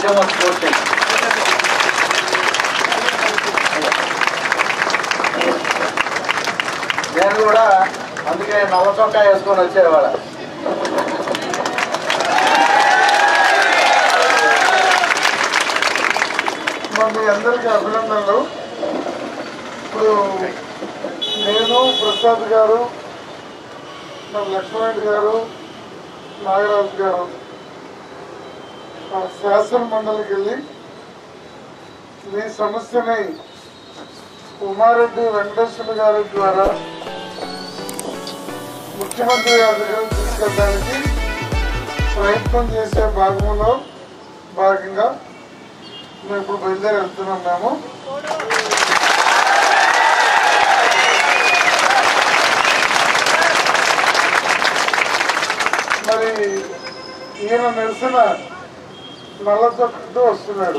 ఉద్యమ స్ఫూర్తి నేను కూడా అందుకే నల్ల చొక్కా వేసుకొని వచ్చేవాడ మా మీ అందరికీ అభినందనలు ఇప్పుడు నేను ప్రసాద్ గారు మరి లక్ష్మణ్ గారు నాగరాజు గారు ఆ శాసన మండలికి వెళ్ళి మీ సమస్యని ఉమారెడ్డి వెంకటేశ్వర గారి ద్వారా ముఖ్యమంత్రి గారి దగ్గర తీసుకెళ్ళడానికి ప్రయత్నం చేసే భాగంలో భాగంగా మేము ఇప్పుడు బయలుదేరి వెళ్తున్నాం మేము మరి ఈయన నిరసన నల్ల చొక్కతో వస్తున్నాడు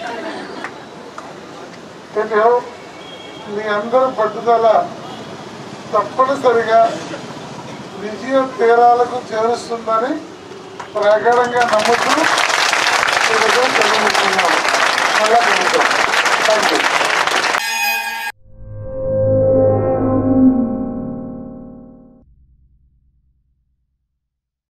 ఎనిహో, మీ అందరూ పట్టుదల తప్పనిసరిగా విజయ తీరాలకు చేరుస్తుందని ప్రగాఢంగా నమ్ముతూ ఈరోజు తెలుగుతున్నాము మళ్ళా కలుగుతాం థ్యాంక్ యూ